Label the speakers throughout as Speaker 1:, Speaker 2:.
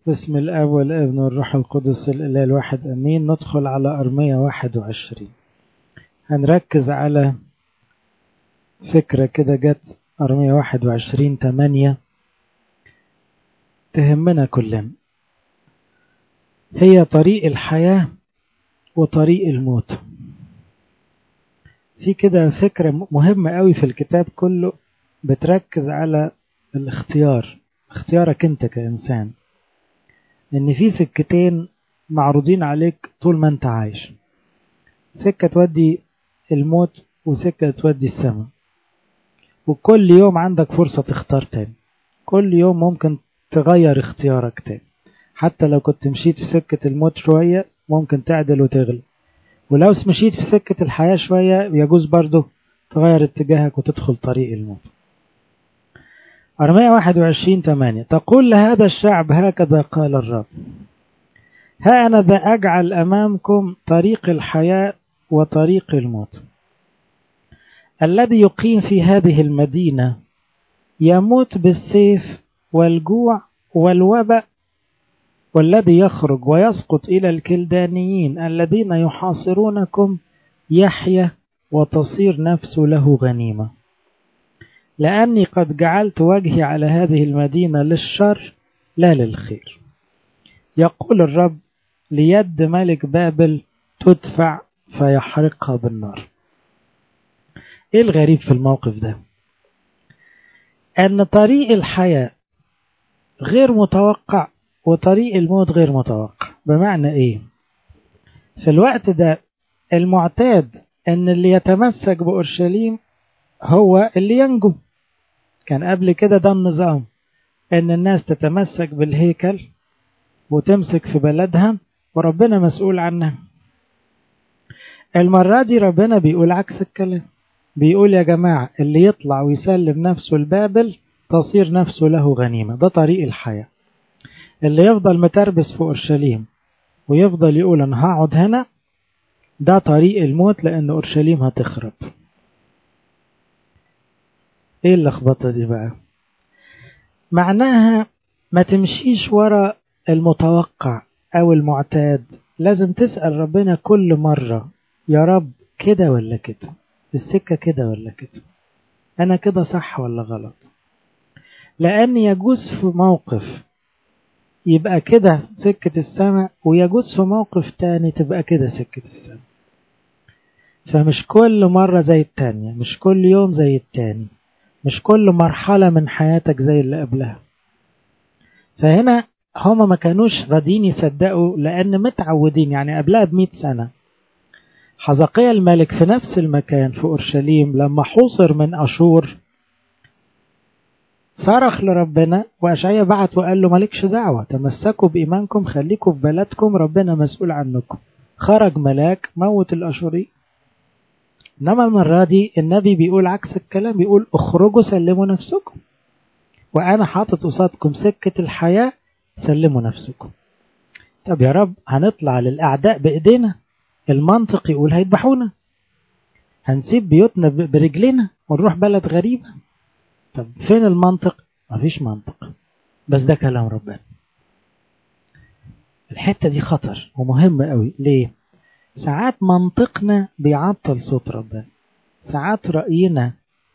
Speaker 1: بسم الاب والابن والروح القدس الاله الواحد امين ندخل على ارمية واحد وعشرين هنركز على فكرة كده جت ارمية واحد وعشرين تمانية تهمنا كلنا هي طريق الحياة وطريق الموت في كده فكرة مهمة قوي في الكتاب كله بتركز على الاختيار اختيارك انت كإنسان ان في سكتين معروضين عليك طول ما انت عايش سكة تودي الموت وسكة تودي السماء وكل يوم عندك فرصة تختار تاني كل يوم ممكن تغير اختيارك تاني حتى لو كنت مشيت في سكة الموت شوية ممكن تعدل وتغلب ولو مشيت في سكة الحياة شوية يجوز برضه تغير اتجاهك وتدخل طريق الموت أرمية 21 8 تقول لهذا الشعب هكذا قال الرب ها أنا ذا أجعل أمامكم طريق الحياة وطريق الموت الذي يقيم في هذه المدينة يموت بالسيف والجوع والوباء والذي يخرج ويسقط إلى الكلدانيين الذين يحاصرونكم يحيا وتصير نفسه له غنيمة لأني قد جعلت وجهي على هذه المدينة للشر لا للخير يقول الرب ليد ملك بابل تدفع فيحرقها بالنار ايه الغريب في الموقف ده ان طريق الحياة غير متوقع وطريق الموت غير متوقع بمعنى ايه في الوقت ده المعتاد ان اللي يتمسك بأورشليم هو اللي ينجو كان قبل كده ده النظام ان الناس تتمسك بالهيكل وتمسك في بلدها وربنا مسؤول عنها المرة دي ربنا بيقول عكس الكلام بيقول يا جماعة اللي يطلع ويسلم نفسه لبابل تصير نفسه له غنيمة ده طريق الحياة اللي يفضل متربس في أورشليم ويفضل يقول أنا هقعد هنا ده طريق الموت لأن أورشليم هتخرب ايه اللخبطة دي بقى معناها ما تمشيش ورا المتوقع او المعتاد لازم تسأل ربنا كل مرة يا رب كده ولا كده السكة كده ولا كده انا كده صح ولا غلط لان يجوز في موقف يبقى كده سكة السماء ويجوز في موقف تاني تبقى كده سكة السماء فمش كل مرة زي التانية مش كل يوم زي التاني مش كل مرحلة من حياتك زي اللي قبلها فهنا هما ما كانوش راضيين يصدقوا لأن متعودين يعني قبلها بمئة سنة حزقية الملك في نفس المكان في أورشليم لما حوصر من أشور صرخ لربنا وأشعيا بعت وقال له مالكش دعوة تمسكوا بإيمانكم خليكم في بلدكم ربنا مسؤول عنكم خرج ملاك موت الأشوري إنما المرة دي النبي بيقول عكس الكلام بيقول اخرجوا سلموا نفسكم وأنا حاطط قصادكم سكة الحياة سلموا نفسكم طب يا رب هنطلع للأعداء بإيدينا المنطق يقول هيذبحونا هنسيب بيوتنا برجلنا ونروح بلد غريبة طب فين المنطق مفيش منطق بس ده كلام ربنا الحتة دي خطر ومهمة قوي ليه ساعات منطقنا بيعطل صوت ربنا ساعات رأينا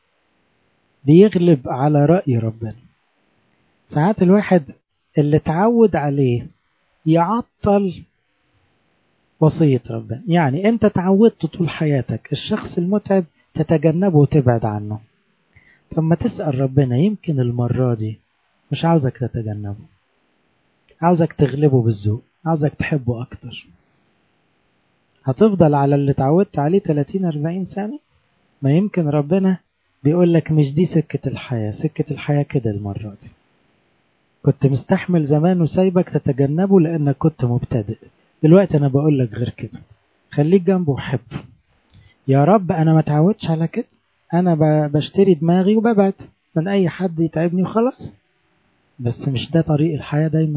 Speaker 1: بيغلب على رأي ربنا ساعات الواحد اللي اتعود عليه يعطل وصية ربنا يعني انت تعودت طول حياتك الشخص المتعب تتجنبه وتبعد عنه طب ما تسأل ربنا يمكن المرة دي مش عاوزك تتجنبه عاوزك تغلبه بالذوق عاوزك تحبه أكتر هتفضل على اللي اتعودت عليه 30 40 سنة ما يمكن ربنا بيقول لك مش دي سكة الحياة سكة الحياة كده المرة دي كنت مستحمل زمان وسايبك تتجنبه لأنك كنت مبتدئ دلوقتي أنا بقول لك غير كده خليك جنبه وحبه يا رب أنا ما اتعودش على كده أنا بشتري دماغي وببعد من أي حد يتعبني وخلاص بس مش ده طريق الحياة دايما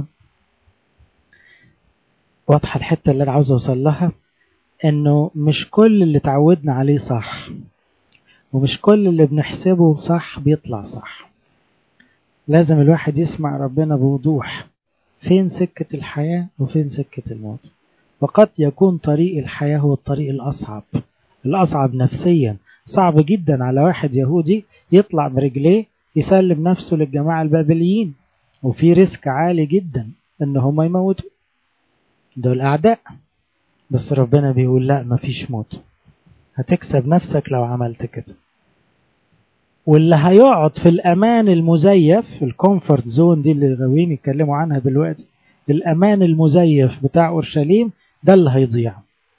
Speaker 1: واضحة الحتة اللي أنا عاوز أوصل لها انه مش كل اللي تعودنا عليه صح ومش كل اللي بنحسبه صح بيطلع صح لازم الواحد يسمع ربنا بوضوح فين سكة الحياة وفين سكة الموت وقد يكون طريق الحياة هو الطريق الأصعب الأصعب نفسيا صعب جدا على واحد يهودي يطلع برجليه يسلم نفسه للجماعة البابليين وفي ريسك عالي جدا ان هم يموتوا دول أعداء بس ربنا بيقول لا مفيش موت هتكسب نفسك لو عملت كده واللي هيقعد في الأمان المزيف الكومفورت زون دي اللي غاويين يتكلموا عنها دلوقتي الأمان المزيف بتاع أورشليم ده اللي هيضيع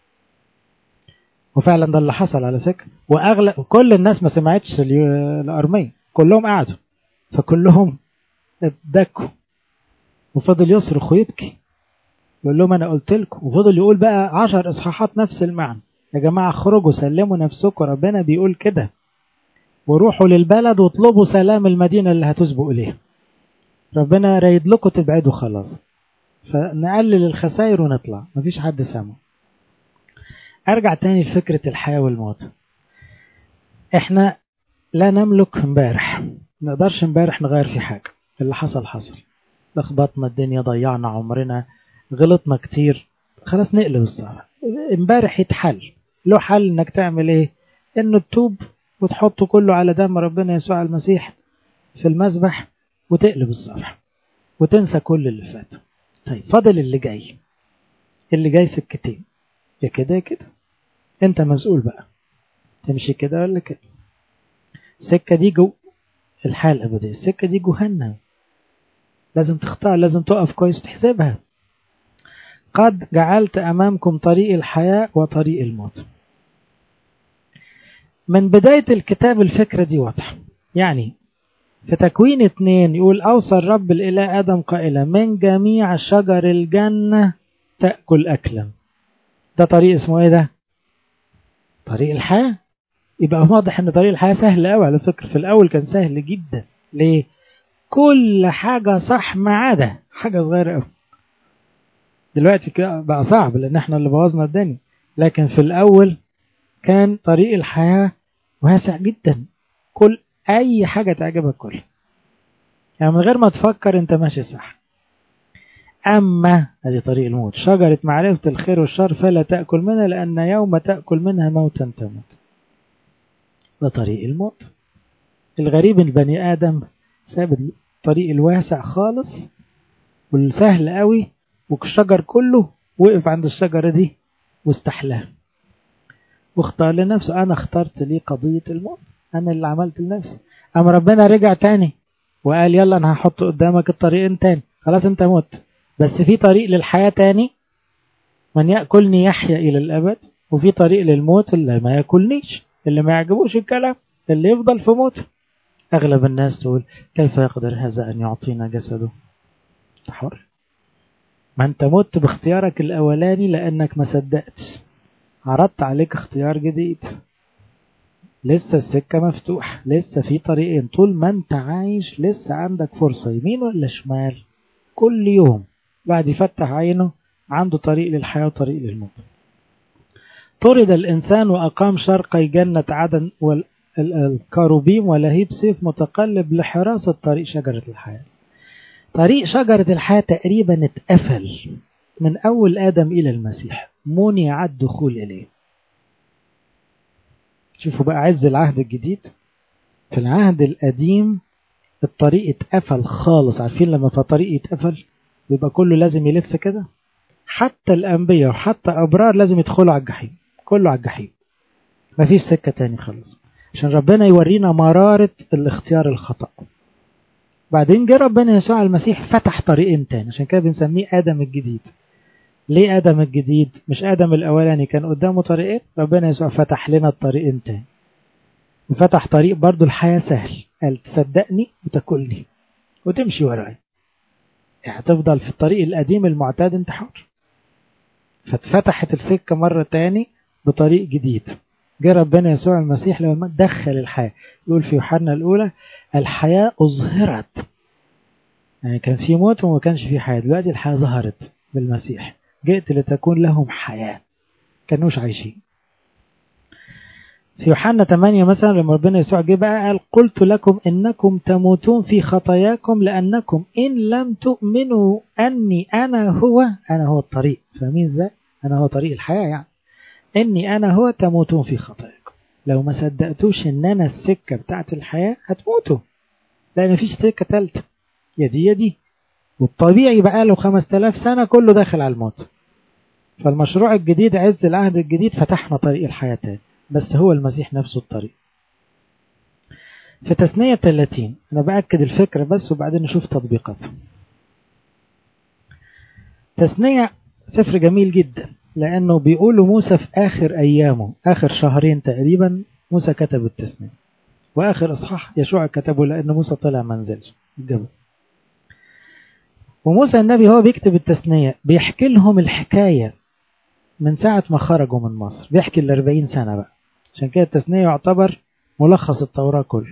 Speaker 1: وفعلا ده اللي حصل على فكرة وأغلب كل الناس ما سمعتش الأرمية كلهم قعدوا فكلهم اتدكوا وفضل يصرخ ويبكي يقول لهم أنا قلت لكم وفضل يقول بقى عشر إصحاحات نفس المعنى يا جماعة اخرجوا سلموا نفسكم ربنا بيقول كده وروحوا للبلد واطلبوا سلام المدينة اللي هتسبقوا إليها ربنا رايد لكم تبعدوا خلاص فنقلل الخسائر ونطلع مفيش حد سامع ارجع تاني لفكرة الحياة والموت احنا لا نملك امبارح نقدرش امبارح نغير في حاجة اللي حصل حصل لخبطنا الدنيا ضيعنا عمرنا غلطنا كتير خلاص نقلب الصفحة امبارح يتحل له حل انك تعمل ايه انه تتوب وتحطه كله على دم ربنا يسوع المسيح في المسبح وتقلب الصفحة وتنسى كل اللي فات طيب فاضل اللي جاي اللي جاي سكتين يا كده يا كده انت مسؤول بقى تمشي كده ولا كده السكة دي جو الحياة الأبدية السكة دي جهنم لازم تختار لازم تقف كويس تحسبها قد جعلت أمامكم طريق الحياة وطريق الموت من بداية الكتاب الفكرة دي واضحة يعني في تكوين اتنين يقول أوصى الرب الإله آدم قائلا من جميع شجر الجنة تأكل أكلا ده طريق اسمه ايه ده طريق الحياة يبقى واضح ان طريق الحياة سهل قوي على فكرة في الأول كان سهل جدا ليه كل حاجة صح ما عدا حاجة صغيرة قوي دلوقتي بقى صعب لأن احنا اللي بوظنا الدنيا لكن في الأول كان طريق الحياة واسع جدا كل أي حاجة تعجبك كل يعني من غير ما تفكر أنت ماشي صح أما هذه طريق الموت شجرة معرفة الخير والشر فلا تأكل منها لأن يوم تأكل منها موتا تموت ده طريق الموت الغريب البني آدم ساب الطريق الواسع خالص والسهل قوي والشجر كله وقف عند الشجرة دي واستحلاها واختار لنفسه أنا اخترت لي قضية الموت أنا اللي عملت لنفسي أما ربنا رجع تاني وقال يلا أنا هحط قدامك الطريقين تاني خلاص أنت مت بس في طريق للحياة تاني من يأكلني يحيا إلى الأبد وفي طريق للموت اللي ما يأكلنيش اللي ما يعجبوش الكلام اللي يفضل في موت أغلب الناس تقول كيف يقدر هذا أن يعطينا جسده حر ما أنت مت باختيارك الأولاني لأنك ما صدقتش عرضت عليك اختيار جديد لسه السكة مفتوحة لسه في طريقين طول ما انت عايش لسه عندك فرصة يمين ولا شمال كل يوم بعد يفتح عينه عنده طريق للحياة وطريق للموت طرد الإنسان وأقام شرقي جنة عدن والكاروبيم ولهيب سيف متقلب لحراسة طريق شجرة الحياة طريق شجرة الحياة تقريبا اتقفل من أول آدم إلى المسيح منع الدخول إليه شوفوا بقى عز العهد الجديد في العهد القديم الطريق اتقفل خالص عارفين لما في طريق يتقفل بيبقى كله لازم يلف كده حتى الأنبياء وحتى أبرار لازم يدخلوا على الجحيم كله على الجحيم مفيش سكة تاني خالص عشان ربنا يورينا مرارة الاختيار الخطأ بعدين جه ربنا يسوع المسيح فتح طريقين تاني عشان كده بنسميه آدم الجديد ليه آدم الجديد مش آدم الأولاني كان قدامه طريقين ربنا يسوع فتح لنا الطريقين تاني وفتح طريق برضو الحياة سهل قال تصدقني وتاكلني وتمشي وراي هتفضل في الطريق القديم المعتاد انت حر فاتفتحت السكة مرة تاني بطريق جديد جه ربنا يسوع المسيح لما دخل الحياة يقول في يوحنا الأولى الحياة أظهرت يعني كان في موت وما كانش في حياة دلوقتي الحياة ظهرت بالمسيح جئت لتكون لهم حياة كانوش عايشين في يوحنا 8 مثلا لما ربنا يسوع جه بقى قال قلت لكم انكم تموتون في خطاياكم لانكم ان لم تؤمنوا اني انا هو انا هو الطريق فاهمين ازاي؟ انا هو طريق الحياه يعني اني انا هو تموتون في خطاياكم لو ما صدقتوش ان انا السكه بتاعت الحياه هتموتوا لان مفيش سكه ثالثه يا دي يا دي والطبيعي بقى له 5000 سنه كله داخل على الموت فالمشروع الجديد عز العهد الجديد فتحنا طريق الحياه تاني بس هو المسيح نفسه الطريق في تثنية 30 أنا بأكد الفكرة بس وبعدين نشوف تطبيقاته تثنية سفر جميل جدا لأنه بيقولوا موسى في آخر أيامه آخر شهرين تقريبا موسى كتب التثنية وآخر إصحاح يشوع كتبه لأن موسى طلع منزلش الجبل وموسى النبي هو بيكتب التثنية بيحكي لهم الحكاية من ساعة ما خرجوا من مصر بيحكي ال 40 سنة بقى عشان كده التثنية يعتبر ملخص التوراة كله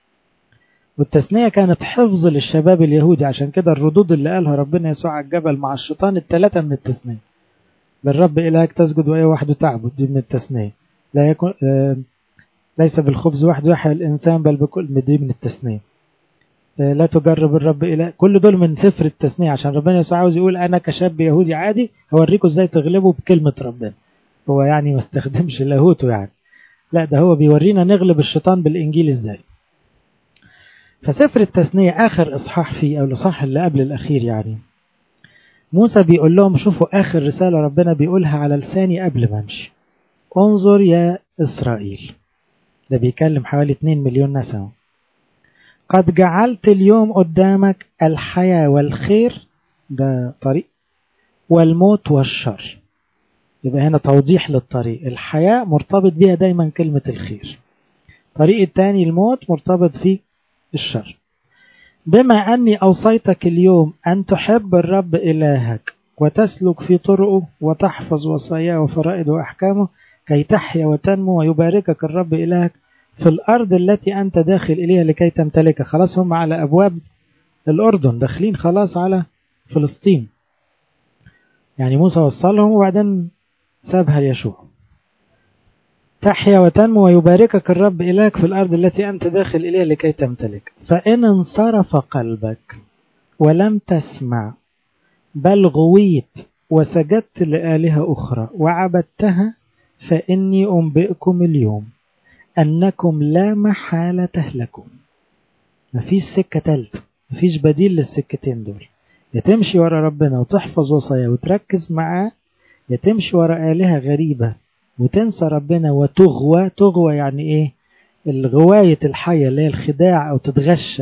Speaker 1: والتثنية كانت حفظ للشباب اليهودي عشان كده الردود اللي قالها ربنا يسوع على الجبل مع الشيطان الثلاثة من التثنية للرب إلهك تسجد وإيه وحده تعبد دي من التثنية لا يكون آه ليس بالخبز وحده يحيى الإنسان بل بكل دي من التثنية آه لا تجرب الرب إله كل دول من سفر التثنية عشان ربنا يسوع عاوز يقول أنا كشاب يهودي عادي هوريكم إزاي تغلبوا بكلمة ربنا هو يعني ما استخدمش لاهوته يعني لا ده هو بيورينا نغلب الشيطان بالإنجيل إزاي فسفر التثنية آخر إصحاح فيه أو الإصحاح اللي قبل الأخير يعني موسى بيقول لهم شوفوا آخر رسالة ربنا بيقولها على لساني قبل ما أمشي انظر يا إسرائيل ده بيكلم حوالي 2 مليون نسمة قد جعلت اليوم قدامك الحياة والخير ده طريق والموت والشر يبقى هنا توضيح للطريق الحياة مرتبط بيها دايما كلمة الخير طريق التاني الموت مرتبط فيه الشر بما أني أوصيتك اليوم أن تحب الرب إلهك وتسلك في طرقه وتحفظ وصاياه وفرائضه وأحكامه كي تحيا وتنمو ويباركك الرب إلهك في الأرض التي أنت داخل إليها لكي تمتلكها خلاص هم على أبواب الأردن داخلين خلاص على فلسطين يعني موسى وصلهم وبعدين سابها ليشوع تحيا وتنمو ويباركك الرب إلهك في الأرض التي أنت داخل إليها لكي تمتلك فإن انصرف قلبك ولم تسمع بل غويت وسجدت لآلهة أخرى وعبدتها فإني أنبئكم اليوم أنكم لا محالة تهلكون مفيش سكة تالتة مفيش بديل للسكتين دول يا تمشي ورا ربنا وتحفظ وصاياه وتركز معاه يا تمشي ورا آلهة غريبة وتنسى ربنا وتغوى تغوى يعني ايه الغواية الحية اللي هي الخداع او تتغشى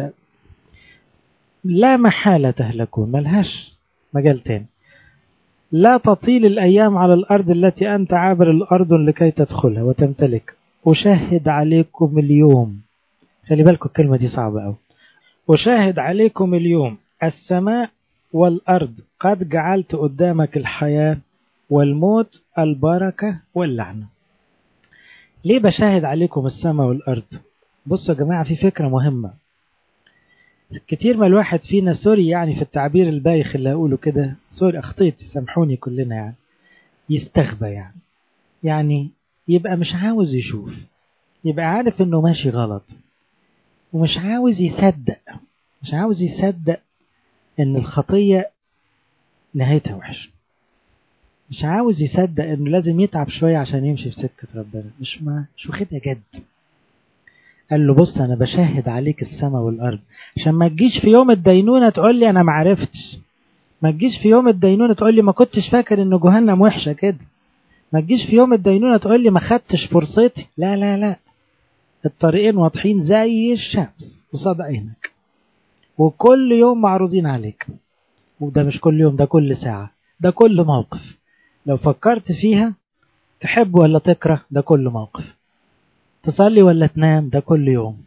Speaker 1: لا محالة تهلكون ملهاش مجال تاني لا تطيل الأيام على الأرض التي أنت عابر الأرض لكي تدخلها وتمتلك أشاهد عليكم اليوم خلي بالكم الكلمة دي صعبة أوي أشاهد عليكم اليوم السماء والأرض قد جعلت قدامك الحياة والموت البركة واللعنة ليه بشاهد عليكم السماء والأرض بصوا يا جماعة في فكرة مهمة كتير ما الواحد فينا سوري يعني في التعبير البايخ اللي هقوله كده سوري أخطيت سامحوني كلنا يعني يستخبى يعني يعني يبقى مش عاوز يشوف يبقى عارف انه ماشي غلط ومش عاوز يصدق مش عاوز يصدق ان الخطية نهايتها وحشه مش عاوز يصدق انه لازم يتعب شوية عشان يمشي في سكة ربنا مش ما مش واخدها جد قال له بص انا بشاهد عليك السماء والارض عشان ما تجيش في يوم الدينونة تقول لي انا ما عرفتش ما تجيش في يوم الدينونة تقول لي ما كنتش فاكر ان جهنم وحشة كده ما تجيش في يوم الدينونة تقول لي ما خدتش فرصتي لا لا لا الطريقين واضحين زي الشمس قصاد عينك وكل يوم معروضين عليك وده مش كل يوم ده كل ساعة ده كل موقف لو فكرت فيها تحب ولا تكره ده كل موقف تصلي ولا تنام ده كل يوم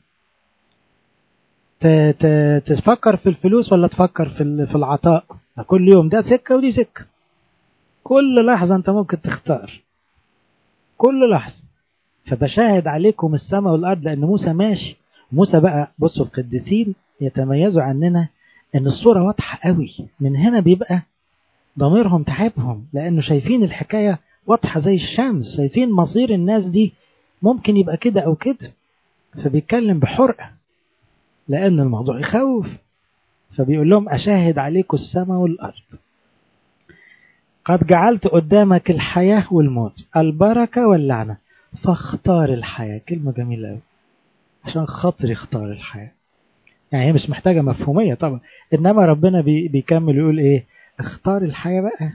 Speaker 1: تفكر في الفلوس ولا تفكر في في العطاء ده كل يوم ده سكة ودي سكة كل لحظة انت ممكن تختار كل لحظة فبشاهد عليكم السماء والأرض لأن موسى ماشي موسى بقى بصوا القديسين يتميزوا عننا ان الصورة واضحة قوي من هنا بيبقى ضميرهم تعبهم لأنه شايفين الحكاية واضحة زي الشمس شايفين مصير الناس دي ممكن يبقى كده أو كده فبيتكلم بحرقة لأن الموضوع يخوف فبيقول لهم أشاهد عليكم السماء والأرض قد جعلت قدامك الحياة والموت البركة واللعنة فاختار الحياة كلمة جميلة أوي عشان خاطر يختار الحياة يعني هي مش محتاجة مفهومية طبعا إنما ربنا بي بيكمل يقول إيه اختار الحياة بقى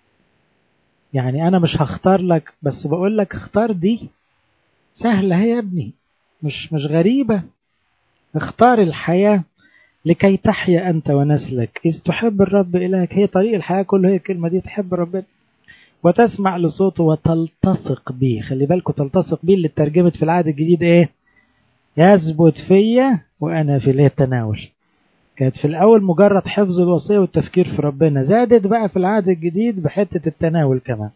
Speaker 1: يعني أنا مش هختار لك بس بقول لك اختار دي سهلة هي يا ابني مش مش غريبة اختار الحياة لكي تحيا أنت ونسلك إذ تحب الرب إلهك هي طريق الحياة كله هي الكلمة دي تحب ربنا وتسمع لصوته وتلتصق به خلي بالكم تلتصق به اللي اترجمت في العهد الجديد ايه يثبت فيا وانا في التناول كانت في الاول مجرد حفظ الوصيه والتفكير في ربنا زادت بقى في العهد الجديد بحته التناول كمان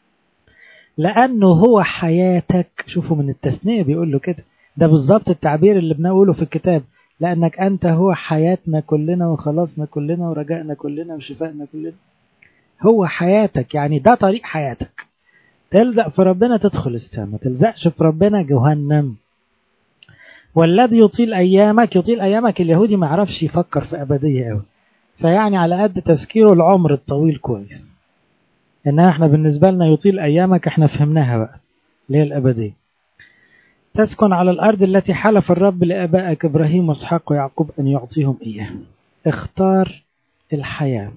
Speaker 1: لانه هو حياتك شوفوا من التثنيه بيقول له كده ده بالظبط التعبير اللي بنقوله في الكتاب لانك انت هو حياتنا كلنا وخلاصنا كلنا ورجائنا كلنا وشفائنا كلنا هو حياتك يعني ده طريق حياتك تلزق في ربنا تدخل السماء ما تلزقش في ربنا جهنم والذي يطيل ايامك يطيل ايامك اليهودي ما يعرفش يفكر في ابديه قوي فيعني على قد تفكيره العمر الطويل كويس انما احنا بالنسبه لنا يطيل ايامك احنا فهمناها بقى اللي هي الابديه تسكن على الارض التي حلف الرب لابائك ابراهيم واسحاق ويعقوب ان يعطيهم اياها اختار الحياه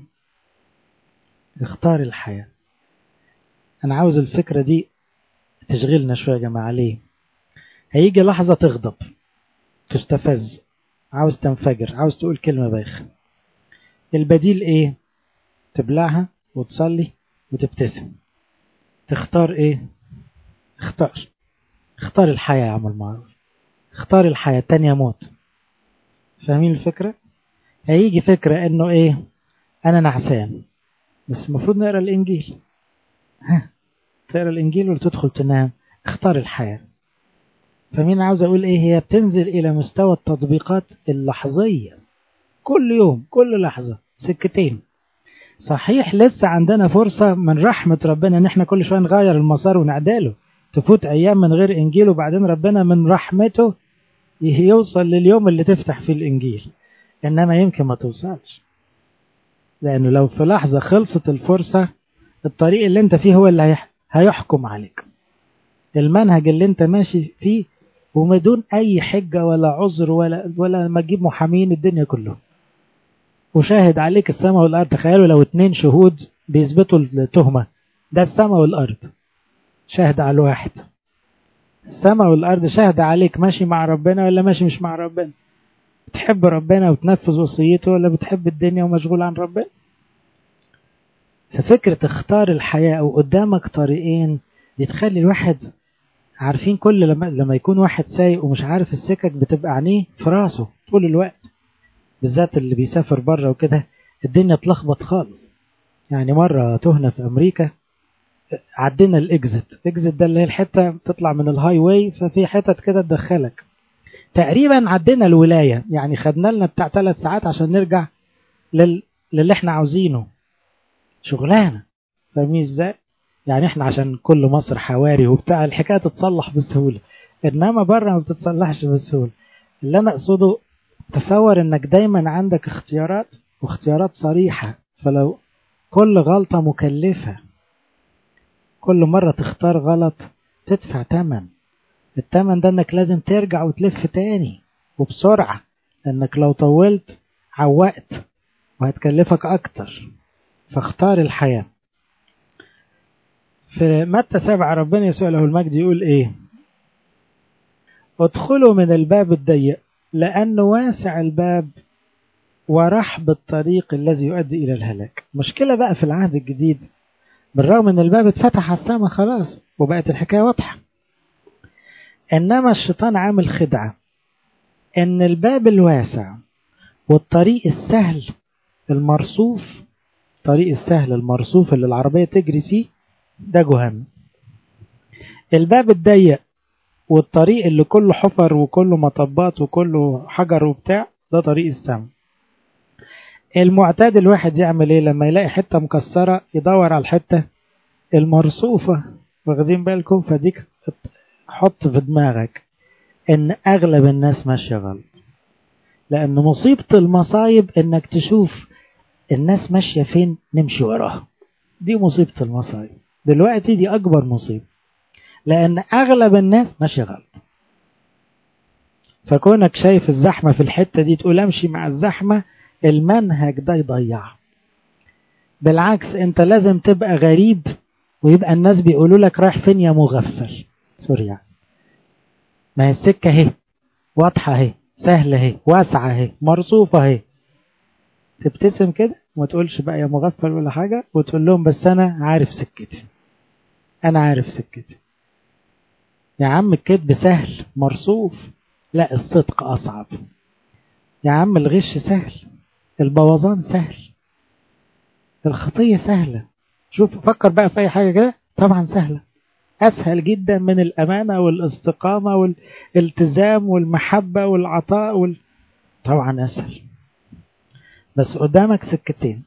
Speaker 1: اختار الحياة أنا عاوز الفكرة دي تشغلنا شوية يا جماعة ليه هيجي لحظة تغضب تستفز عاوز تنفجر عاوز تقول كلمة بايخة البديل ايه تبلعها وتصلي وتبتسم تختار ايه اختار اختار الحياة يا عم المعروف اختار الحياة التانية موت فاهمين الفكرة هيجي فكرة انه ايه انا نعسان بس المفروض نقرا الانجيل ها تقرا الانجيل ولا تدخل تنام اختار الحياه فمين عاوز اقول ايه هي بتنزل الى مستوى التطبيقات اللحظيه كل يوم كل لحظه سكتين صحيح لسه عندنا فرصه من رحمه ربنا ان احنا كل شويه نغير المسار ونعدله تفوت ايام من غير انجيل وبعدين ربنا من رحمته يوصل لليوم اللي تفتح فيه الانجيل انما يمكن ما توصلش لأنه لو في لحظة خلصت الفرصة الطريق اللي انت فيه هو اللي هيحكم عليك المنهج اللي انت ماشي فيه ومدون أي حجة ولا عذر ولا ولا ما تجيب محامين الدنيا كله وشاهد عليك السماء والأرض تخيلوا لو اتنين شهود بيثبتوا التهمة ده السماء والأرض شاهد على الواحد السماء والأرض شاهد عليك ماشي مع ربنا ولا ماشي مش مع ربنا بتحب ربنا وتنفذ وصيته ولا بتحب الدنيا ومشغول عن ربنا ففكرة اختار الحياة أو قدامك طريقين دي تخلي الواحد عارفين كل لما, لما يكون واحد سايق ومش عارف السكك بتبقى عينيه في راسه طول الوقت بالذات اللي بيسافر بره وكده الدنيا اتلخبط خالص يعني مرة تهنا في أمريكا عدينا الإكزت الإكزت ده اللي هي الحتة تطلع من الهاي واي ففي حتت كده تدخلك تقريبا عدينا الولاية يعني خدنا لنا بتاع ثلاث ساعات عشان نرجع لل... للي احنا عاوزينه شغلانة فاهمين ازاي يعني احنا عشان كل مصر حواري وبتاع الحكاية تتصلح بسهولة انما بره ما بتتصلحش بسهولة اللي انا اقصده تصور انك دايما عندك اختيارات واختيارات صريحة فلو كل غلطة مكلفة كل مرة تختار غلط تدفع تمن التمن ده انك لازم ترجع وتلف تاني وبسرعة لانك لو طولت عوقت وهتكلفك اكتر فاختار الحياة في متى سبعة ربنا يسوع له المجد يقول ايه ادخلوا من الباب الضيق لأنه واسع الباب ورحب الطريق الذي يؤدي إلى الهلاك مشكلة بقى في العهد الجديد بالرغم ان الباب اتفتح على السماء خلاص وبقت الحكاية واضحة انما الشيطان عامل خدعة ان الباب الواسع والطريق السهل المرصوف الطريق السهل المرصوف اللي العربية تجري فيه ده جهنم الباب الضيق والطريق اللي كله حفر وكله مطبات وكله حجر وبتاع ده طريق السماء المعتاد الواحد يعمل ايه لما يلاقي حتة مكسرة يدور على الحتة المرصوفة واخدين بالكم فديك حط في دماغك ان اغلب الناس ماشية غلط لان مصيبة المصايب انك تشوف الناس ماشية فين نمشي وراها دي مصيبة المصايب دلوقتي دي اكبر مصيبة لان اغلب الناس ماشية غلط فكونك شايف الزحمة في الحتة دي تقول امشي مع الزحمة المنهج ده يضيع بالعكس انت لازم تبقى غريب ويبقى الناس بيقولوا لك رايح فين يا مغفل سوري يعني ما هي السكة اهي واضحة اهي سهلة اهي واسعة اهي مرصوفة اهي تبتسم كده وما تقولش بقى يا مغفل ولا حاجة وتقول لهم بس أنا عارف سكتي أنا عارف سكتي يا عم الكذب سهل مرصوف لا الصدق أصعب يا عم الغش سهل البوظان سهل الخطية سهلة شوف فكر بقى في أي حاجة كده طبعا سهلة أسهل جدا من الأمانة والاستقامة والالتزام والمحبة والعطاء وال... طبعا أسهل بس قدامك سكتين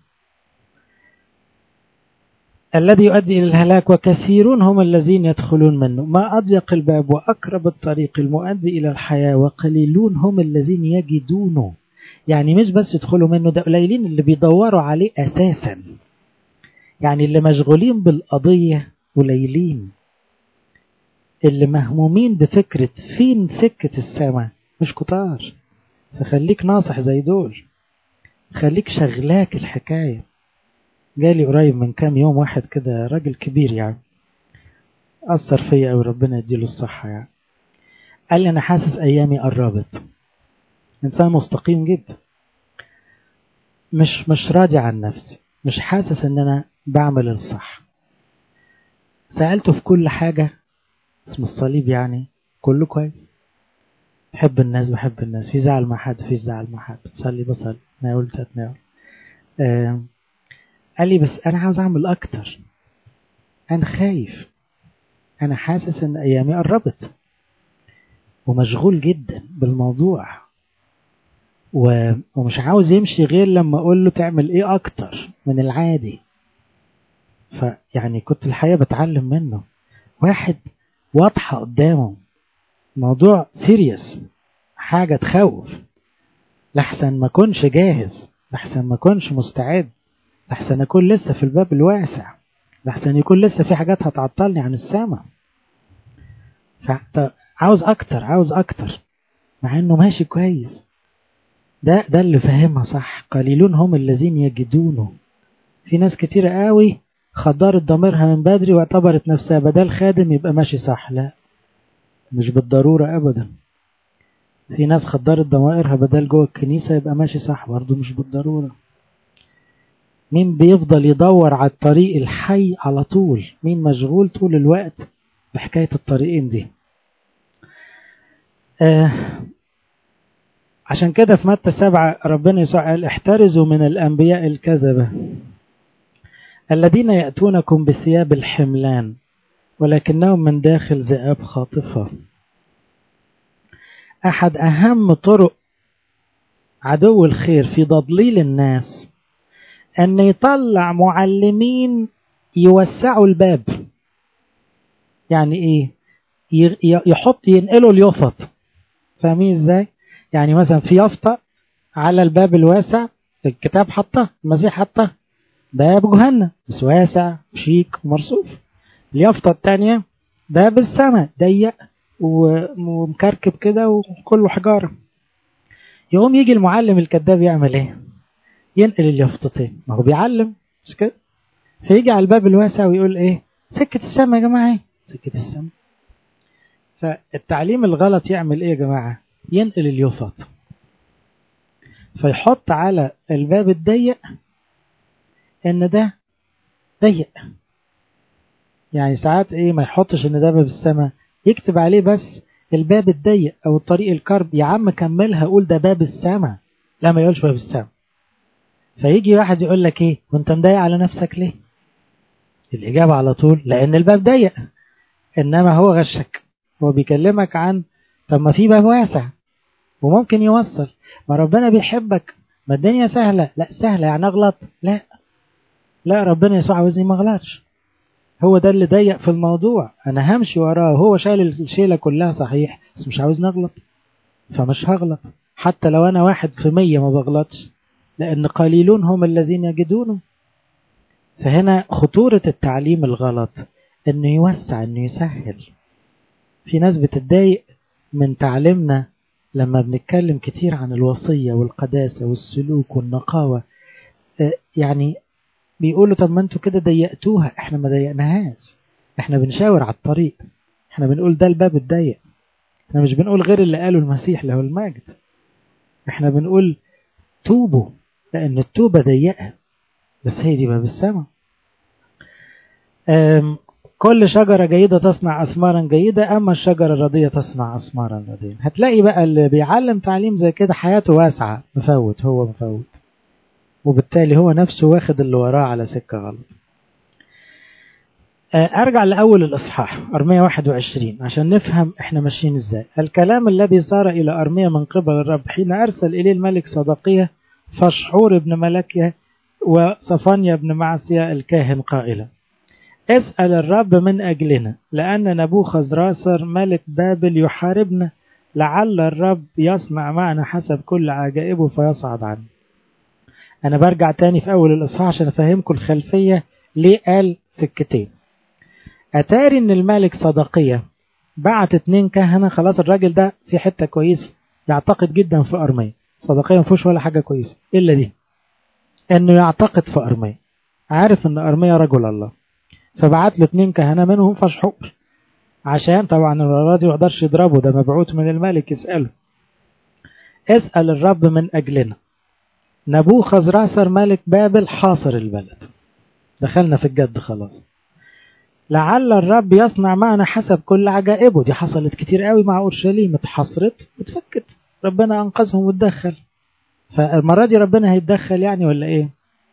Speaker 1: الذي يؤدي إلى الهلاك وكثيرون هم الذين يدخلون منه ما أضيق الباب وأقرب الطريق المؤدي إلى الحياة وقليلون هم الذين يجدونه يعني مش بس يدخلوا منه ده قليلين اللي بيدوروا عليه أساسا يعني اللي مشغولين بالقضية قليلين اللي مهمومين بفكرة فين سكة السماء مش كتار فخليك ناصح زي دول خليك شغلاك الحكاية جالي قريب من كام يوم واحد كده راجل كبير يعني أثر فيا أوي ربنا يديله الصحة يعني قال لي أنا حاسس أيامي قربت إنسان مستقيم جدا مش مش راضي عن نفسي مش حاسس إن أنا بعمل الصح سألته في كل حاجة اسم الصليب يعني كله كويس بحب الناس بحب الناس في زعل مع حد في زعل مع حد بتصلي بصلي تناول تتناول آه قال لي بس انا عاوز اعمل اكتر انا خايف انا حاسس ان ايامي قربت ومشغول جدا بالموضوع و... ومش عاوز يمشي غير لما اقول له تعمل ايه اكتر من العادي فيعني كنت الحقيقه بتعلم منه واحد واضحه قدامه موضوع سيريس حاجه تخوف لحسن ما كنش جاهز لحسن ما كنش مستعد لحسن أكون لسه في الباب الواسع لحسن يكون لسه في حاجات هتعطلني عن السماء عاوز أكتر عاوز أكتر مع إنه ماشي كويس ده ده اللي فاهمها صح قليلون هم الذين يجدونه في ناس كتيرة قوي خدرت ضميرها من بدري واعتبرت نفسها بدل خادم يبقى ماشي صح لا مش بالضرورة أبدا في ناس خدرت ضمائرها بدل جوه الكنيسة يبقى ماشي صح برضه مش بالضرورة مين بيفضل يدور على الطريق الحي على طول مين مشغول طول الوقت بحكاية الطريقين دي آه عشان كده في متى سبعة ربنا يسوع قال احترزوا من الأنبياء الكذبة الذين يأتونكم بثياب الحملان ولكنهم من داخل ذئاب خاطفة أحد أهم طرق عدو الخير في تضليل الناس أن يطلع معلمين يوسعوا الباب يعني إيه يحط ينقلوا اليفط فاهمين إزاي يعني مثلا في يافطة على الباب الواسع الكتاب حطه المسيح حطه باب جهنم بس واسع شيك ومرصوف اليافطة التانية باب السماء ضيق ومكركب كده وكله حجارة يقوم يجي المعلم الكذاب يعمل ايه ينقل اليافطتين ما هو بيعلم مش كده فيجي على الباب الواسع ويقول ايه سكة السماء يا جماعة ايه سكة السماء فالتعليم الغلط يعمل ايه يا جماعة ينقل اليفط فيحط على الباب الضيق ان ده ضيق يعني ساعات ايه ما يحطش ان ده باب السماء يكتب عليه بس الباب الضيق او الطريق الكرب يا عم كملها قول ده باب السماء لا ما يقولش باب السماء فيجي واحد يقول لك ايه وانت مضايق على نفسك ليه الاجابه على طول لان الباب ضيق انما هو غشك هو بيكلمك عن طب ما في باب واسع وممكن يوصل ما ربنا بيحبك ما الدنيا سهله لا سهله يعني اغلط لا لا ربنا يسوع عاوزني ما اغلطش هو ده اللي ضيق في الموضوع انا همشي وراه هو شايل الشيله كلها صحيح بس مش عاوز نغلط فمش هغلط حتى لو انا واحد في مية ما بغلطش لان قليلون هم الذين يجدونه فهنا خطورة التعليم الغلط انه يوسع انه يسهل في ناس بتتضايق من تعليمنا لما بنتكلم كتير عن الوصية والقداسة والسلوك والنقاوة يعني بيقولوا طب ما انتوا كده ضيقتوها احنا ما ضيقناهاش احنا بنشاور على الطريق احنا بنقول ده الباب الضيق احنا مش بنقول غير اللي قاله المسيح له المجد احنا بنقول توبوا لان التوبة ضيقة بس هي دي باب السماء كل شجرة جيدة تصنع أثمارا جيدة أما الشجرة الرضية تصنع أثمارا رديئة هتلاقي بقى اللي بيعلم تعليم زي كده حياته واسعة مفوت هو مفوت وبالتالي هو نفسه واخد اللي وراه على سكة غلط أرجع لأول الإصحاح أرمية 21 عشان نفهم إحنا ماشيين إزاي الكلام الذي صار إلى أرمية من قبل الرب حين أرسل إليه الملك صدقية فشحور ابن ملكية وصفانيا بن معسية الكاهن قائلا اسأل الرب من أجلنا لأن نبوخذ راسر ملك بابل يحاربنا لعل الرب يصنع معنا حسب كل عجائبه فيصعد عنه أنا برجع تاني في أول الإصحاح عشان أفهمكم الخلفية ليه قال سكتين أتاري إن الملك صدقية بعت اتنين كهنة خلاص الراجل ده في حتة كويس يعتقد جدا في أرمية صدقية مفيهوش ولا حاجة كويسة إلا دي إنه يعتقد في أرمية عارف إن أرمية رجل الله فبعت له اتنين كهنة منهم فشحور عشان طبعا الراجل ما يقدرش يضربه ده مبعوث من الملك يسأله اسأل الرب من أجلنا نبوخذ راسر ملك بابل حاصر البلد دخلنا في الجد خلاص لعل الرب يصنع معنا حسب كل عجائبه دي حصلت كتير قوي مع أورشليم اتحصرت واتفكت ربنا أنقذهم واتدخل فالمرة دي ربنا هيتدخل يعني ولا ايه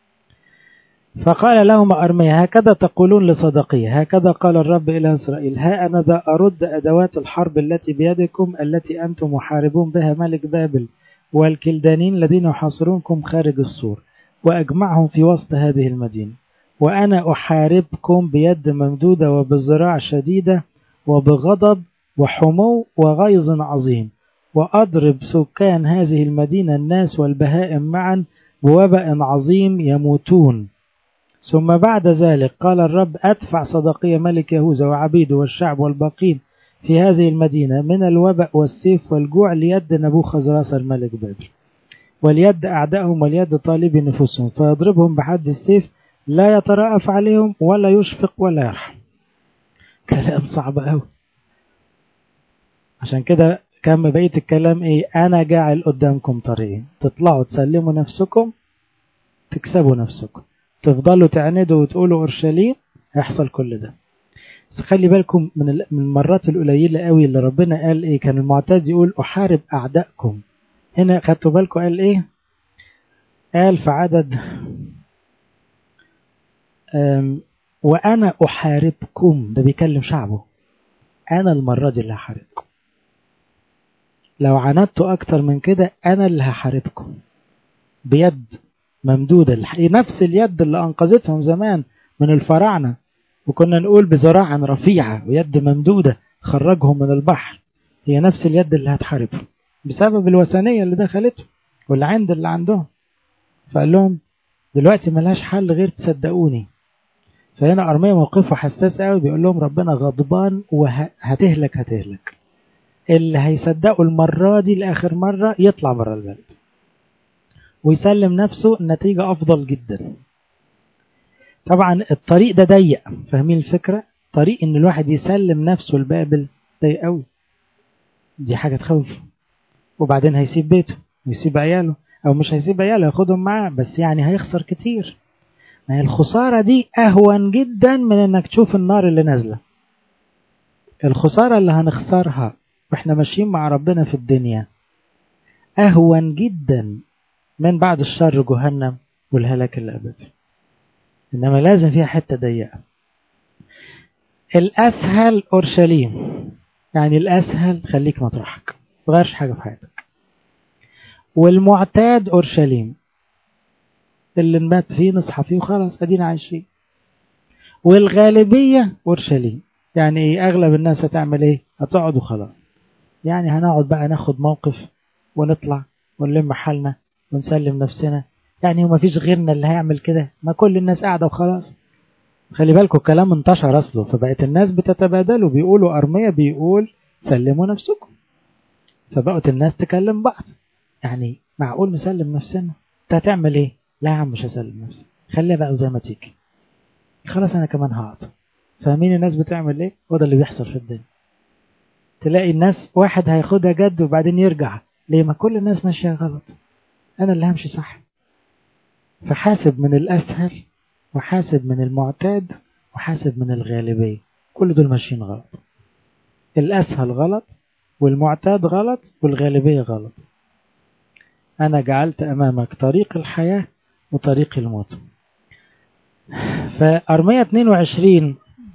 Speaker 1: فقال لهم أرميا هكذا تقولون لصدقية هكذا قال الرب إلى إسرائيل ها أنا ذا أرد أدوات الحرب التي بيدكم التي أنتم محاربون بها ملك بابل والكلدانين الذين يحاصرونكم خارج السور وأجمعهم في وسط هذه المدينة وأنا أحاربكم بيد ممدودة وبذراع شديدة وبغضب وحمو وغيظ عظيم وأضرب سكان هذه المدينة الناس والبهائم معا بوباء عظيم يموتون ثم بعد ذلك قال الرب أدفع صدقية ملك يهوذا وعبيده والشعب والباقين في هذه المدينة من الوباء والسيف والجوع ليد نبوخذ راس الملك بابل وليد أعدائهم وليد طالبي نفوسهم فيضربهم بحد السيف لا يترأف عليهم ولا يشفق ولا يرحم كلام صعب قوي عشان كده كم بقية الكلام ايه انا جاعل قدامكم طريقين تطلعوا تسلموا نفسكم تكسبوا نفسكم تفضلوا تعندوا وتقولوا اورشليم هيحصل كل ده بس خلي بالكم من من المرات القليله قوي اللي ربنا قال ايه كان المعتاد يقول احارب اعدائكم هنا خدتوا بالكم قال ايه قال في عدد وانا احاربكم ده بيكلم شعبه انا المره دي اللي هحاربكم لو عاندتوا اكتر من كده انا اللي هحاربكم بيد ممدودة نفس اليد اللي أنقذتهم زمان من الفراعنة وكنا نقول بذراع رفيعة ويد ممدودة خرجهم من البحر هي نفس اليد اللي هتحاربهم بسبب الوثنية اللي دخلتهم والعند اللي عندهم فقال لهم دلوقتي ملهاش حل غير تصدقوني فهنا أرمية موقفه حساس قوي بيقول لهم ربنا غضبان وهتهلك هتهلك اللي هيصدقوا المرة دي لآخر مرة يطلع بره البلد ويسلم نفسه النتيجة أفضل جدا طبعا الطريق ده ضيق فاهمين الفكرة طريق ان الواحد يسلم نفسه لبابل ضيق قوي دي حاجة تخوف وبعدين هيسيب بيته ويسيب عياله او مش هيسيب عياله ياخدهم معاه بس يعني هيخسر كتير ما هي الخسارة دي اهون جدا من انك تشوف النار اللي نازلة الخسارة اللي هنخسرها واحنا ماشيين مع ربنا في الدنيا اهون جدا من بعد الشر جهنم والهلاك الأبدي إنما لازم فيها حتة ضيقة الأسهل أورشليم يعني الأسهل خليك مطرحك مغيرش حاجة في حياتك والمعتاد أورشليم اللي نبات فيه نصحى فيه وخلاص أدينا عايشين والغالبية أورشليم يعني إيه أغلب الناس هتعمل إيه هتقعد وخلاص يعني هنقعد بقى ناخد موقف ونطلع ونلم حالنا ونسلم نفسنا يعني وما فيش غيرنا اللي هيعمل كده ما كل الناس قاعدة وخلاص خلي بالكم الكلام انتشر أصله فبقت الناس بتتبادلوا بيقولوا أرمية بيقول سلموا نفسكم فبقت الناس تكلم بعض يعني معقول نسلم نفسنا انت هتعمل ايه لا يا عم مش هسلم نفسي خليها بقى زي ما تيجي خلاص انا كمان هقعد فاهمين الناس بتعمل ايه وده اللي بيحصل في الدنيا تلاقي الناس واحد هياخدها جد وبعدين يرجع ليه ما كل الناس ماشيه غلط انا اللي همشي صح فحاسب من الاسهل وحاسب من المعتاد وحاسب من الغالبيه كل دول ماشيين غلط الاسهل غلط والمعتاد غلط والغالبيه غلط أنا جعلت أمامك طريق الحياة وطريق الموت فأرمية 22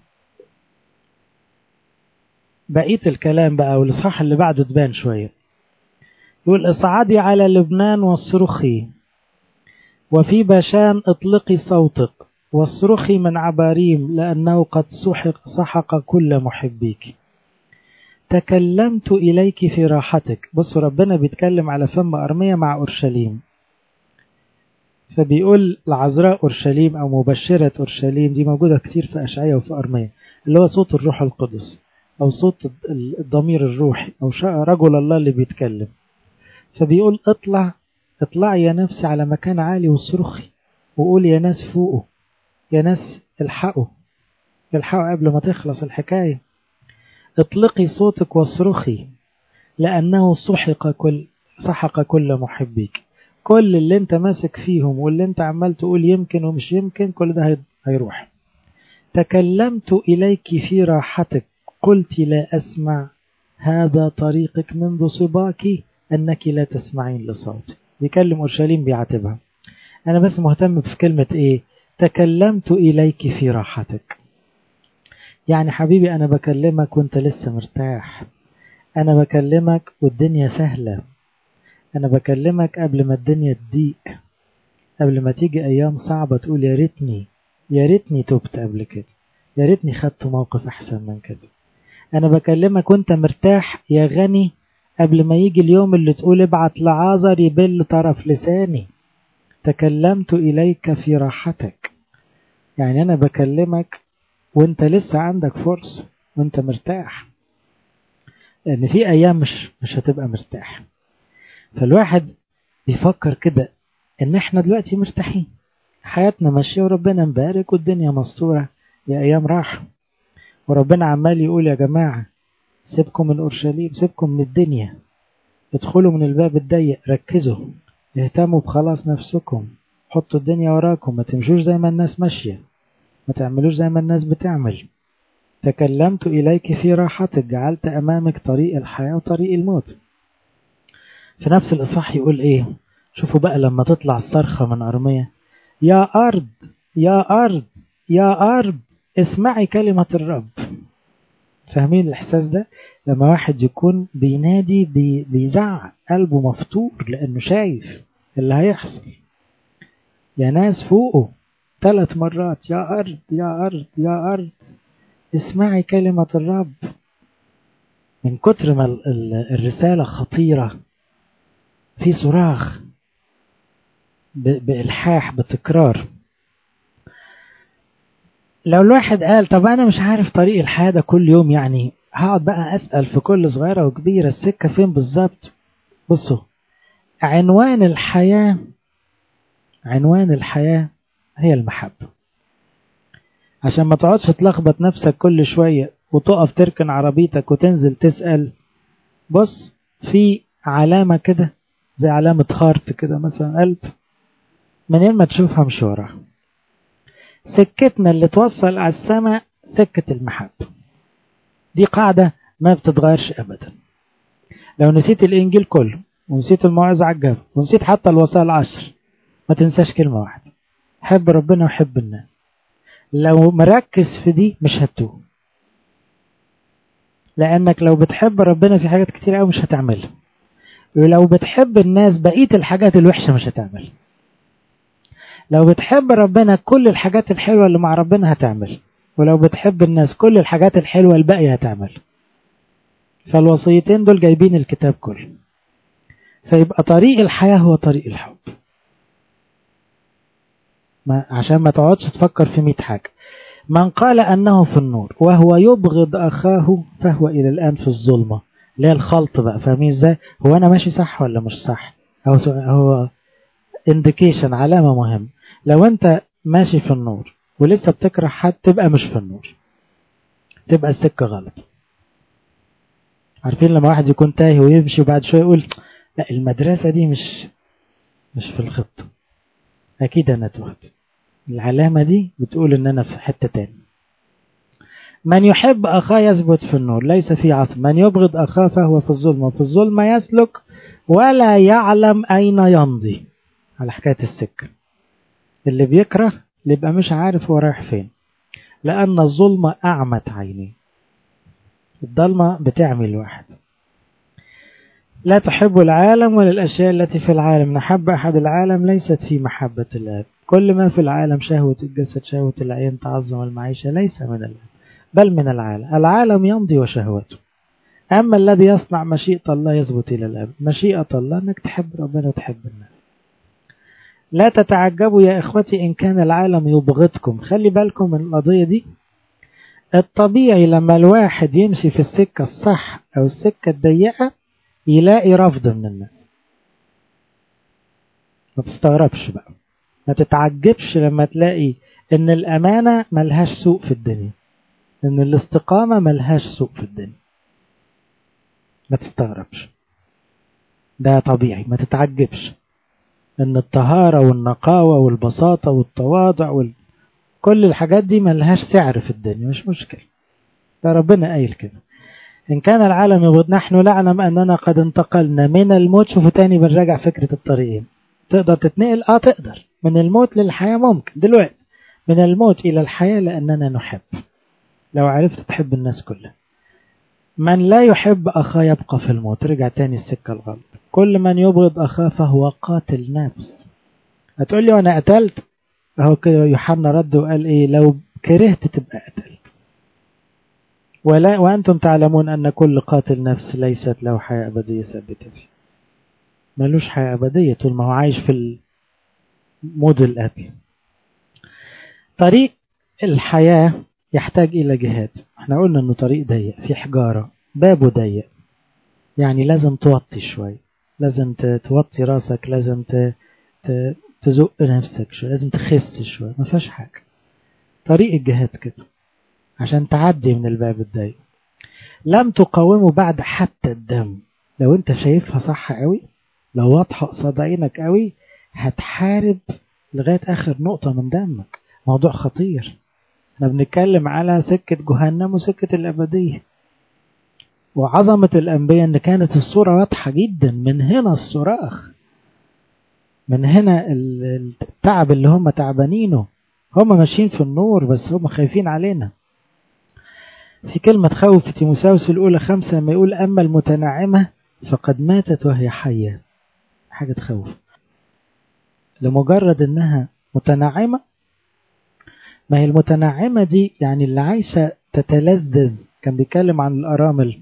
Speaker 1: بقية الكلام بقى والإصحاح اللي بعده تبان شوية يقول اصعدي على لبنان واصرخي وفي باشان اطلقي صوتك واصرخي من عباريم لأنه قد سحق سحق كل محبيك تكلمت إليك في راحتك بصوا ربنا بيتكلم على فم أرمية مع أورشليم فبيقول العذراء أورشليم أو مبشرة أورشليم دي موجودة كتير في أشعية وفي أرمية اللي هو صوت الروح القدس أو صوت الضمير الروحي أو رجل الله اللي بيتكلم فبيقول اطلع اطلعي يا نفسي على مكان عالي واصرخي وقول يا ناس فوقه يا ناس الحقوا الحقوا قبل ما تخلص الحكايه اطلقي صوتك واصرخي لأنه سحق كل سحق كل محبيك كل اللي انت ماسك فيهم واللي انت عمال تقول يمكن ومش يمكن كل ده هيروح تكلمت إليك في راحتك قلت لا أسمع هذا طريقك منذ صباك أنك لا تسمعين لصوتي بيكلم أورشليم بيعاتبها أنا بس مهتم في كلمة إيه تكلمت إليك في راحتك يعني حبيبي أنا بكلمك وأنت لسه مرتاح أنا بكلمك والدنيا سهلة أنا بكلمك قبل ما الدنيا تضيق قبل ما تيجي أيام صعبة تقول يا ريتني يا ريتني تبت قبل كده يا ريتني خدت موقف أحسن من كده أنا بكلمك وأنت مرتاح يا غني قبل ما يجي اليوم اللي تقول ابعت لعازر يبل طرف لساني تكلمت إليك في راحتك يعني أنا بكلمك وانت لسه عندك فرصة وانت مرتاح لان في ايام مش مش هتبقى مرتاح فالواحد بيفكر كده ان احنا دلوقتي مرتاحين حياتنا ماشية وربنا مبارك والدنيا مستورة يا ايام راحة وربنا عمال يقول يا جماعة سيبكم من اورشليم سيبكم من الدنيا ادخلوا من الباب الضيق ركزوا اهتموا بخلاص نفسكم حطوا الدنيا وراكم ما تمشوش زي ما الناس ماشيه ما تعملوش زي ما الناس بتعمل تكلمت إليك في راحتك جعلت أمامك طريق الحياة وطريق الموت في نفس الإصحاح يقول إيه شوفوا بقى لما تطلع الصرخة من أرمية يا أرض يا أرض يا أرض اسمعي كلمة الرب فاهمين الإحساس ده لما واحد يكون بينادي بي بيزعق قلبه مفتور لأنه شايف اللي هيحصل يا ناس فوقه ثلاث مرات يا أرض يا أرض يا أرض اسمعي كلمة الرب من كتر ما الرسالة خطيرة في صراخ بإلحاح بتكرار لو الواحد قال طب أنا مش عارف طريق الحياة ده كل يوم يعني هقعد بقى أسأل في كل صغيرة وكبيرة السكة فين بالظبط بصوا عنوان الحياة عنوان الحياة هي المحبة عشان ما تقعدش تلخبط نفسك كل شوية وتقف تركن عربيتك وتنزل تسأل بص في علامة كده زي علامة هارت كده مثلا قلب منين ما تشوفها مش وراها سكتنا اللي توصل على السماء سكة المحبة دي قاعدة ما بتتغيرش أبدا لو نسيت الإنجيل كله ونسيت الموعظة على الجبل ونسيت حتى الوصايا العشر ما تنساش كلمة واحدة حب ربنا وحب الناس لو مركز في دي مش هتوه لأنك لو بتحب ربنا في حاجات كتير قوي مش هتعملها ولو بتحب الناس بقية الحاجات الوحشة مش هتعملها لو بتحب ربنا كل الحاجات الحلوة اللي مع ربنا هتعمل ولو بتحب الناس كل الحاجات الحلوة الباقية هتعمل فالوصيتين دول جايبين الكتاب كله فيبقى طريق الحياة هو طريق الحب ما عشان ما تقعدش تفكر في مئة حاجة من قال أنه في النور وهو يبغض أخاه فهو إلى الآن في الظلمة اللي هي الخلط بقى فاهمين ازاي هو أنا ماشي صح ولا مش صح هو هو انديكيشن علامة مهم لو أنت ماشي في النور ولسه بتكره حد تبقى مش في النور تبقى السكة غلط عارفين لما واحد يكون تايه ويمشي وبعد شوية يقول لا المدرسة دي مش مش في الخطة أكيد أنا تهت العلامة دي بتقول إن أنا في حتة تاني من يحب أخاه يثبت في النور ليس في عثم من يبغض أخاه فهو في الظلمة وفي الظلمة يسلك ولا يعلم أين يمضي على حكاية السكة اللي بيكره اللي يبقى مش عارف هو رايح فين لأن الظلمة أعمت عينيه الضلمة بتعمي الواحد لا تحب العالم ولا الأشياء التي في العالم نحب أحد العالم ليست في محبة الآب كل ما في العالم شهوة الجسد شهوة العين تعظم المعيشة ليس من الآب بل من العالم العالم يمضي وشهوته أما الذي يصنع مشيئة الله يثبت إلى الأب مشيئة الله أنك تحب ربنا وتحب الناس لا تتعجبوا يا إخوتي إن كان العالم يبغضكم خلي بالكم من القضية دي الطبيعي لما الواحد يمشي في السكة الصح أو السكة الضيقة يلاقي رفض من الناس ما تستغربش بقى ما تتعجبش لما تلاقي ان الامانه ملهاش سوق في الدنيا ان الاستقامه ملهاش سوق في الدنيا ما تستغربش ده طبيعي ما تتعجبش ان الطهاره والنقاوه والبساطه والتواضع وال... كل الحاجات دي ملهاش سعر في الدنيا مش مشكله ده ربنا قايل كده إن كان العالم يبغض نحن نعلم أننا قد انتقلنا من الموت شوفوا تاني بنراجع فكرة الطريقين تقدر تتنقل اه تقدر من الموت للحياة ممكن دلوقتي من الموت إلى الحياة لأننا نحب لو عرفت تحب الناس كلها من لا يحب أخاه يبقى في الموت رجع تاني السكة الغلط كل من يبغض أخاه فهو قاتل نفس هتقول لي وأنا قتلت أهو كده يوحنا رد وقال إيه لو كرهت تبقى قتلت ولا وأنتم تعلمون أن كل قاتل نفس ليست له حياة أبدية ثابتة فيه ملوش حياة أبدية طول ما هو عايش في مود القتل طريق الحياة يحتاج إلى جهاد احنا قلنا أنه طريق ضيق في حجارة بابه ضيق يعني لازم توطي شوي لازم توطي راسك لازم تزق نفسك شوي لازم تخس شوي ما فيهاش حاجة طريق الجهاد كده عشان تعدي من الباب الضيق لم تقاومه بعد حتى الدم لو انت شايفها صح قوي لو واضحة قصاد عينك قوي هتحارب لغاية آخر نقطة من دمك موضوع خطير احنا بنتكلم على سكة جهنم وسكة الأبدية وعظمة الأنبياء إن كانت الصورة واضحة جدا من هنا الصراخ من هنا التعب اللي هم تعبانينه هم ماشيين في النور بس هم خايفين علينا في كلمة تخوف في تيموساوس الأولى خمسة لما يقول أما المتنعمة فقد ماتت وهي حية حاجة تخوف لمجرد إنها متنعمة ما هي المتنعمة دي يعني اللي عايشة تتلذذ كان بيتكلم عن الأرامل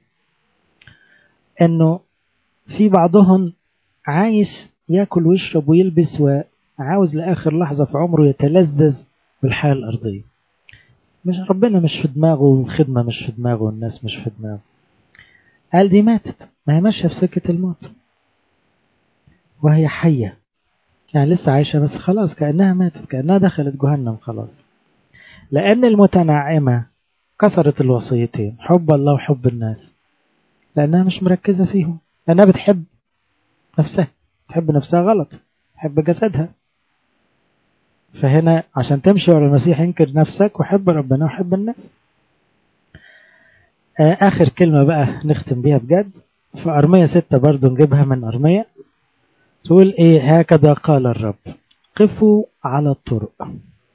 Speaker 1: إنه في بعضهم عايش ياكل ويشرب ويلبس وعاوز لآخر لحظة في عمره يتلذذ بالحياة الأرضية مش ربنا مش في دماغه والخدمة مش في دماغه والناس مش في دماغه قال دي ماتت ما هي ماشية في سكة الموت وهي حية يعني لسه عايشة بس خلاص كأنها ماتت كأنها دخلت جهنم خلاص لأن المتنعمة كسرت الوصيتين حب الله وحب الناس لأنها مش مركزة فيهم لأنها بتحب نفسها تحب نفسها غلط تحب جسدها فهنا عشان تمشي ورا المسيح انكر نفسك وحب ربنا وحب الناس آخر كلمة بقى نختم بيها بجد في أرمية ستة برضو نجيبها من أرمية تقول إيه هكذا قال الرب قفوا على الطرق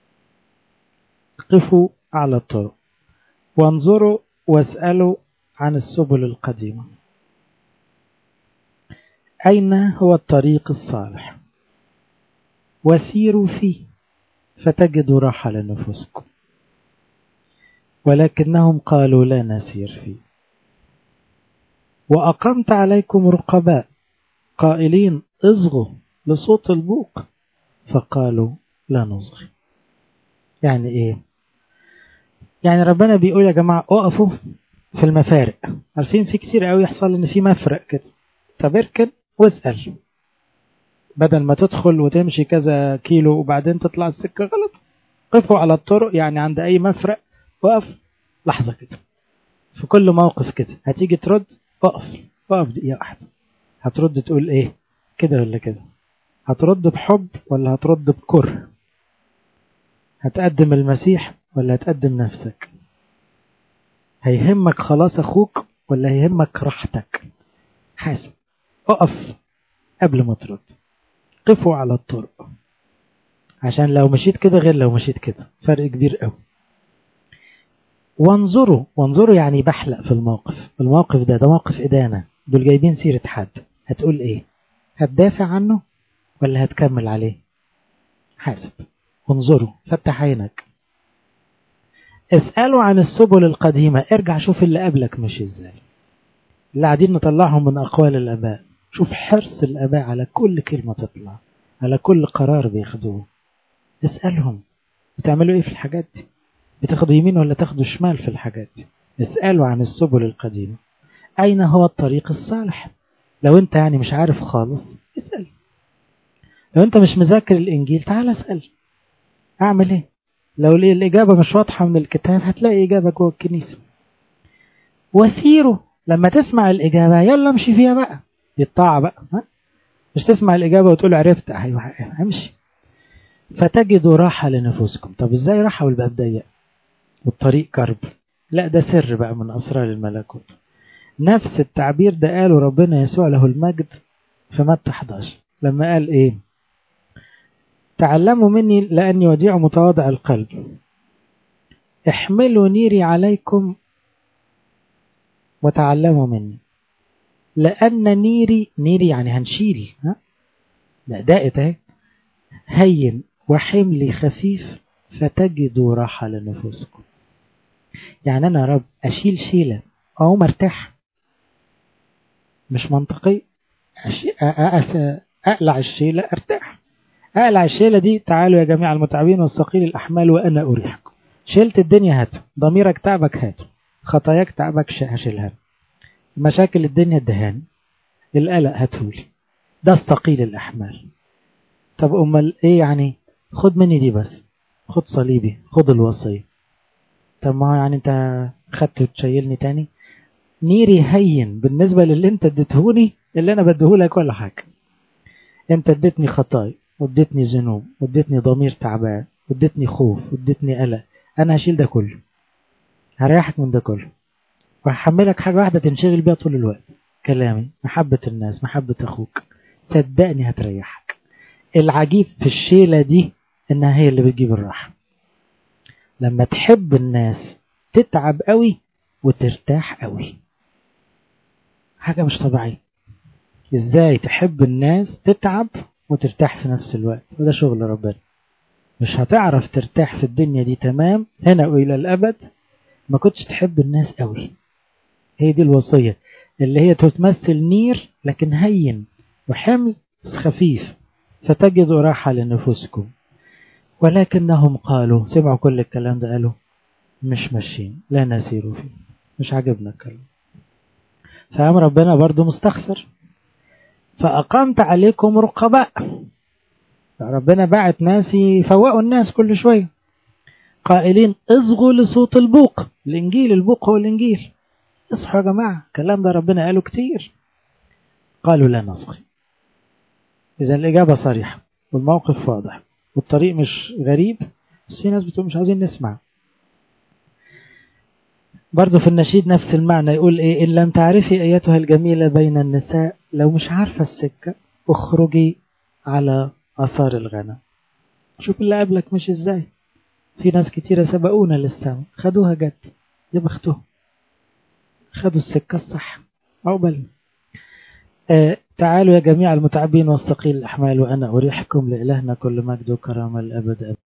Speaker 1: قفوا على الطرق وانظروا واسألوا عن السبل القديمة أين هو الطريق الصالح وسيروا فيه فتجدوا راحة لنفوسكم ولكنهم قالوا لا نسير فيه وأقمت عليكم رقباء قائلين اصغوا لصوت البوق فقالوا لا نصغي يعني ايه يعني ربنا بيقول يا جماعة اقفوا في المفارق عارفين في كتير قوي يحصل ان في مفرق كده طب اركن واسأل بدل ما تدخل وتمشي كذا كيلو وبعدين تطلع السكة غلط قفوا على الطرق يعني عند اي مفرق وقف لحظة كده في كل موقف كده هتيجي ترد اقف اقف دقيقة واحدة هترد تقول ايه كده ولا كده هترد بحب ولا هترد بكره هتقدم المسيح ولا هتقدم نفسك هيهمك خلاص اخوك ولا هيهمك راحتك حاسب اقف قبل ما ترد قفوا على الطرق عشان لو مشيت كده غير لو مشيت كده فرق كبير قوي وانظروا وانظروا يعني بحلق في الموقف الموقف ده ده موقف إدانة دول جايبين سيرة حد هتقول ايه هتدافع عنه ولا هتكمل عليه حاسب وانظروا فتح عينك اسألوا عن السبل القديمة ارجع شوف اللي قبلك مشي ازاي اللي قاعدين نطلعهم من أقوال الآباء شوف حرص الآباء على كل كلمة تطلع على كل قرار بياخدوه اسألهم بتعملوا ايه في الحاجات دي بتاخدوا يمين ولا تاخدوا شمال في الحاجات دي اسألوا عن السبل القديمة أين هو الطريق الصالح لو انت يعني مش عارف خالص اسأل لو انت مش مذاكر الإنجيل تعال اسأل أعمل ايه لو الإجابة مش واضحة من الكتاب هتلاقي إجابة جوه الكنيسة وسيروا لما تسمع الإجابة يلا امشي فيها بقى دي الطاعة بقى ها؟ مش تسمع الإجابة وتقول عرفت أيوة امشي فتجدوا راحة لنفوسكم طب ازاي راحة والباب ضيق والطريق كرب لا ده سر بقى من أسرار الملكوت نفس التعبير ده قاله ربنا يسوع له المجد في متى 11 لما قال ايه تعلموا مني لأني وديع متواضع القلب احملوا نيري عليكم وتعلموا مني لأن نيري نيري يعني هنشيل ها لا دقت اهي هين وحملي خفيف فتجدوا راحة لنفوسكم يعني أنا يا رب أشيل شيلة أو مرتاح مش منطقي أقلع الشيلة أرتاح أقلع الشيلة دي تعالوا يا جميع المتعبين والثقيل الأحمال وأنا أريحكم شلت الدنيا هاته ضميرك تعبك هاته خطاياك تعبك هشيلها مشاكل الدنيا الدهان القلق هاتهولي ده الثقيل الأحمال طب أمال إيه يعني خد مني دي بس خد صليبي خد الوصية طب ما يعني أنت خدت وتشيلني تاني نيري هين بالنسبة للي أنت اديتهوني اللي أنا بديهولك ولا حاجة أنت اديتني خطايا واديتني ذنوب واديتني ضمير تعبان واديتني خوف واديتني قلق أنا هشيل ده كله هريحك من ده كله وهحملك حاجة واحدة تنشغل بيها طول الوقت كلامي محبة الناس محبة أخوك صدقني هتريحك العجيب في الشيلة دي إنها هي اللي بتجيب الراحة لما تحب الناس تتعب قوي وترتاح قوي حاجة مش طبيعية ازاي تحب الناس تتعب وترتاح في نفس الوقت وده شغل ربنا مش هتعرف ترتاح في الدنيا دي تمام هنا وإلى الأبد ما كنتش تحب الناس قوي هي دي الوصية اللي هي تتمثل نير لكن هين وحمل خفيف فتجدوا راحة لنفوسكم ولكنهم قالوا سمعوا كل الكلام ده قالوا مش ماشيين لا نسير فيه مش عجبنا الكلام فقام ربنا برضو مستخسر فأقمت عليكم رقباء ربنا بعت ناس يفوقوا الناس كل شوية قائلين اصغوا لصوت البوق الإنجيل البوق هو الإنجيل اصحوا يا جماعة الكلام ده ربنا قاله كتير قالوا لا نصغي إذا الإجابة صريحة والموقف واضح والطريق مش غريب بس في ناس بتقول مش عاوزين نسمع برضه في النشيد نفس المعنى يقول إيه إن لم تعرفي أيتها الجميلة بين النساء لو مش عارفة السكة اخرجي على آثار الغنم شوف اللي قبلك مش إزاي في ناس كتيرة سبقونا للسما خدوها جد يا بختهم خدوا السكة الصح عقبال آه تعالوا يا جميع المتعبين والثقيل الأحمال وأنا أريحكم لإلهنا كل مجد وكرامة الأبد